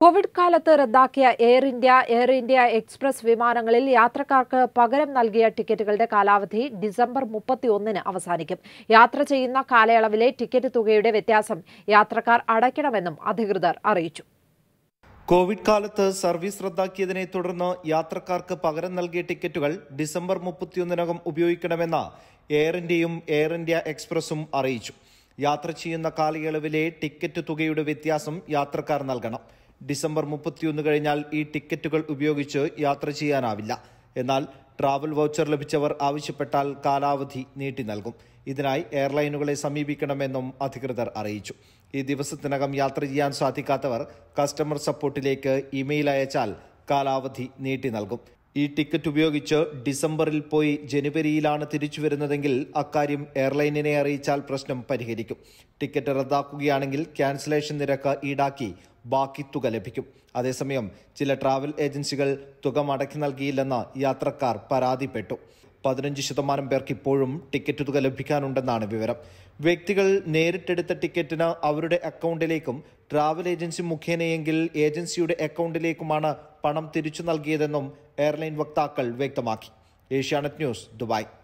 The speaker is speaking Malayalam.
കോവിഡ് കാലത്ത് റദ്ദാക്കിയ Air India Air India Express വിമാനങ്ങളിൽ യാത്രക്കാർക്ക് പകരം നൽകിയ ടിക്കറ്റുകളുടെ കാലാവധി ഡിസംബർ മുപ്പത്തിയൊന്നിന് അവസാനിക്കും യാത്ര ചെയ്യുന്ന കാലയളവിലെ ടിക്കറ്റ് തുകയുടെ വ്യത്യാസം യാത്രക്കാർ അടയ്ക്കണമെന്നും അധികൃതർ അറിയിച്ചു കോവിഡ് കാലത്ത് സർവീസ് റദ്ദാക്കിയതിനെ തുടർന്ന് യാത്രക്കാർക്ക് പകരം നൽകിയ ടിക്കറ്റുകൾ ഡിസംബർ മുപ്പത്തിയൊന്നിനകം ഉപയോഗിക്കണമെന്ന് എയർ ഇന്ത്യയും എയർ ഇന്ത്യ എക്സ്പ്രസും അറിയിച്ചു യാത്ര ചെയ്യുന്ന കാലയളവിലെ ടിക്കറ്റ് തുകയുടെ വ്യത്യാസം യാത്രക്കാർ നൽകണം ഡിസംബർ മുപ്പത്തിയൊന്ന് കഴിഞ്ഞാൽ ഈ ടിക്കറ്റുകൾ ഉപയോഗിച്ച് യാത്ര ചെയ്യാനാവില്ല എന്നാൽ ട്രാവൽ വൗച്ചർ ലഭിച്ചവർ ആവശ്യപ്പെട്ടാൽ കാലാവധി നീട്ടി നൽകും ഇതിനായി എയർലൈനുകളെ സമീപിക്കണമെന്നും അധികൃതർ അറിയിച്ചു ഈ ദിവസത്തിനകം യാത്ര ചെയ്യാൻ സാധിക്കാത്തവർ കസ്റ്റമർ സപ്പോർട്ടിലേക്ക് ഇമെയിൽ അയച്ചാൽ കാലാവധി നീട്ടി നൽകും ഈ ടിക്കറ്റ് ഉപയോഗിച്ച് ഡിസംബറിൽ പോയി ജനുവരിയിലാണ് തിരിച്ചു വരുന്നതെങ്കിൽ അക്കാര്യം എയർലൈനിനെ അറിയിച്ചാൽ പ്രശ്നം പരിഹരിക്കും ടിക്കറ്റ് റദ്ദാക്കുകയാണെങ്കിൽ ക്യാൻസലേഷൻ നിരക്ക് ഈടാക്കി ബാക്കി തുക ലഭിക്കും അതേസമയം ചില ട്രാവൽ ഏജൻസികൾ തുക മടക്കി നൽകിയില്ലെന്ന് യാത്രക്കാർ പരാതിപ്പെട്ടു പതിനഞ്ച് ശതമാനം പേർക്ക് ഇപ്പോഴും ടിക്കറ്റ് തുക ലഭിക്കാനുണ്ടെന്നാണ് വിവരം വ്യക്തികൾ നേരിട്ടെടുത്ത ടിക്കറ്റിന് അവരുടെ അക്കൗണ്ടിലേക്കും ട്രാവൽ ഏജൻസി മുഖേനയെങ്കിൽ ഏജൻസിയുടെ അക്കൗണ്ടിലേക്കുമാണ് പണം തിരിച്ചു നൽകിയതെന്നും എയർലൈൻ വക്താക്കൾ വ്യക്തമാക്കി ഏഷ്യാനെറ്റ് ന്യൂസ് ദുബായ്